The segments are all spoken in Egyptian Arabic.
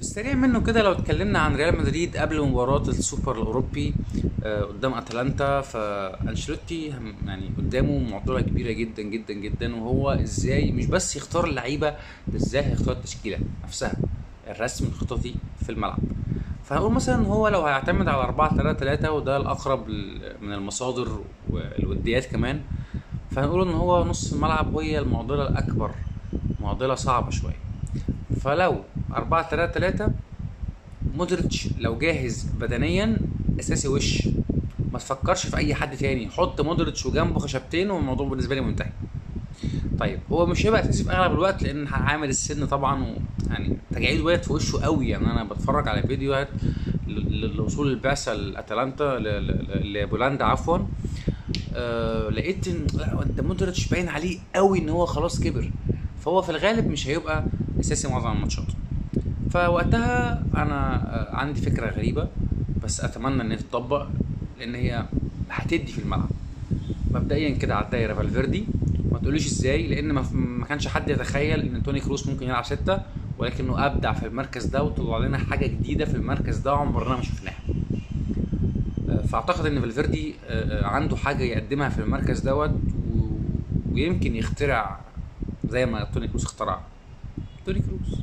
السريع منه كده لو اتكلمنا عن ريال مدريد قبل مباراة السوبر الأوروبي آه، قدام أتلانتا فأنشيلوتي هم- يعني قدامه معضلة كبيرة جدا جدا جدا وهو ازاي مش بس يختار اللعيبة ده ازاي هيختار التشكيلة نفسها الرسم الخططي في الملعب فهنقول مثلا هو لو هيعتمد على 4 3 3 وده الأقرب ل- من المصادر والوديات كمان فهنقول ان هو نص الملعب هي المعضلة الأكبر معضلة صعبة شوية فلو 4 3 3 مودريتش لو جاهز بدنيا اساسي وش ما تفكرش في اي حد تاني حط مودريتش وجنبه خشبتين والموضوع بالنسبه لي منتهي طيب هو مش هيبقى اساسي في اغلب الوقت لان عامل السن طبعا و يعني تجاعيد وقعت في وشه قوي يعني انا بتفرج على فيديوهات ل- ل- لوصول البعثه لاتلانتا ل- ل- لبولندا عفوا آه لقيت ان لا انت مودريتش باين عليه قوي ان هو خلاص كبر فهو في الغالب مش هيبقى اساسي معظم الماتشات فوقتها انا آه، عندي فكره غريبه بس اتمنى ان هي تطبق لان هي هتدي في الملعب مبدئيا كده على الدايره فالفيردي ما تقوليش ازاي لان ما, ما كانش حد يتخيل ان توني كروس ممكن يلعب سته ولكنه ابدع في المركز ده وطلع لنا حاجه جديده في المركز ده عمرنا ما شفناها آه، فاعتقد ان فالفيردي آه، آه، عنده حاجه يقدمها في المركز دوت و- ويمكن يخترع زي ما توني كروس اخترع توني كروس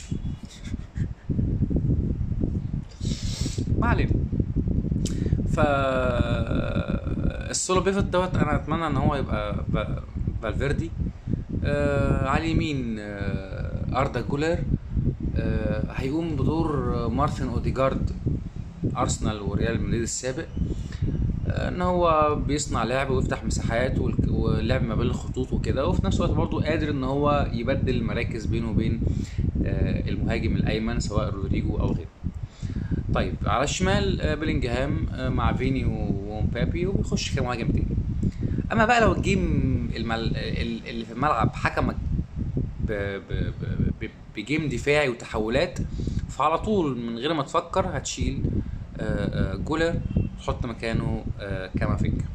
ما علينا ف السولو بيفوت دوت انا اتمنى ان هو يبقى ف- فالفيردي آه على اليمين آه اردا جولر آه هيقوم بدور آه، مارتن اوديجارد ارسنال وريال مدريد السابق آه، ان هو بيصنع لعب ويفتح مساحات والك- واللعب ما بين الخطوط وكده وفي نفس الوقت برضه قادر ان هو يبدل المراكز بينه وبين آه، المهاجم الايمن سواء رودريجو او غيره طيب على الشمال آه، بيلينجهام آه، مع فيني ومبابي وبيخش كمهاجم تاني اما بقى لو الجيم المل... ال- اللي في الملعب حكمك ب... ب... ب... ب... بجيم دفاعي وتحولات فعلى طول من غير ما تفكر هتشيل آه، آه، جولر تحط مكانه آه، كامافينجا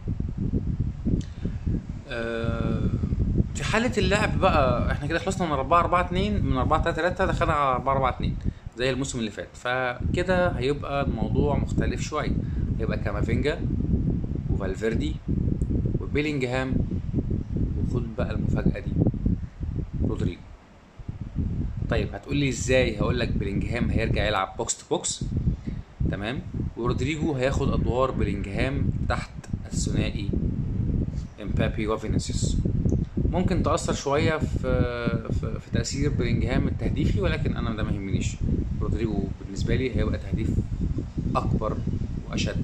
آه، في حالة اللعب بقى احنا كده خلصنا من 4 4 2 من 4 3 3 دخلنا على 4 4 2 زي الموسم اللي فات فكده هيبقى الموضوع مختلف شوية هيبقى كامافينجا وفالفيردي وبيلينجهام وخد بقى المفاجأة دي رودريجو طيب هتقول لي ازاي هقول لك بيلينجهام هيرجع يلعب بوكس تو بوكس تمام ورودريجو هياخد ادوار بيلينجهام تحت الثنائي امبابي وفينيسيوس ممكن تأثر شوية في في, في تأثير بلينجهام التهديفي ولكن أنا ده ما يهمنيش رودريجو بالنسبة لي هيبقى تهديف أكبر وأشد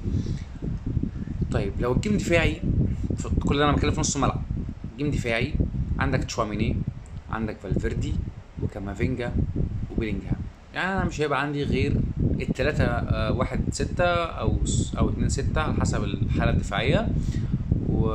طيب لو الجيم دفاعي في كل ده أنا بتكلم في نص الملعب جيم دفاعي عندك تشواميني عندك فالفيردي وكامافينجا وبيلينجهام يعني أنا مش هيبقى عندي غير التلاتة آه، واحد ستة أو س- أو اتنين ستة على حسب الحالة الدفاعية و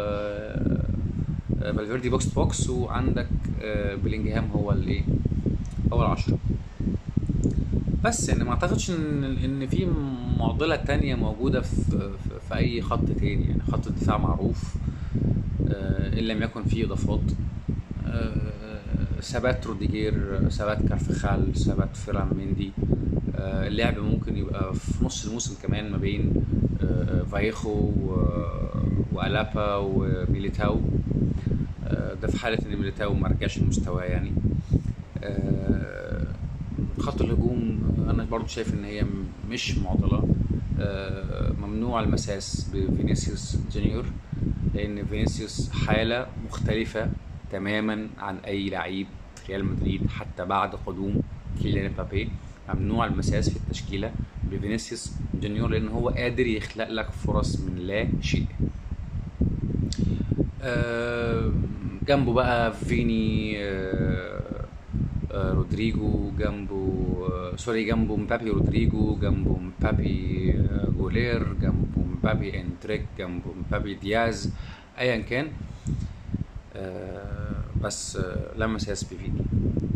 آه، فالفيردي بوكس تو بوكس وعندك آه، بيلينجهام هو الايه هو العشرة بس يعني ما اعتقدش ان ان في معضله تانية موجوده في في, في اي خط تاني يعني خط الدفاع معروف آه، ان لم يكن فيه اضافات آه، ثبات روديجير ثبات كارفخال ثبات فيران مندي آه، اللعب ممكن يبقى في نص الموسم كمان ما بين آه، فايخو و- والابا وميليتاو آه، ده في حاله ان ميليتاو ما رجعش لمستواه يعني آه، خط الهجوم انا برضو شايف ان هي م- مش معضله آه، ممنوع المساس بفينيسيوس جونيور لان فينيسيوس حاله مختلفه تماما عن اي لعيب في ريال مدريد حتى بعد قدوم كيليان مبابي ممنوع المساس في التشكيله بفينيسيوس جونيور لان هو قادر يخلق لك فرص من لا شيء آه، جنبه بقى فيني آه، آه، رودريجو جنبه آه، سوري جنبه مبابي رودريجو جنبه مبابي آه، جولير جنبه مبابي اندريك جنبه مبابي دياز ايا كان آه، بس آه، لا مساس بفيني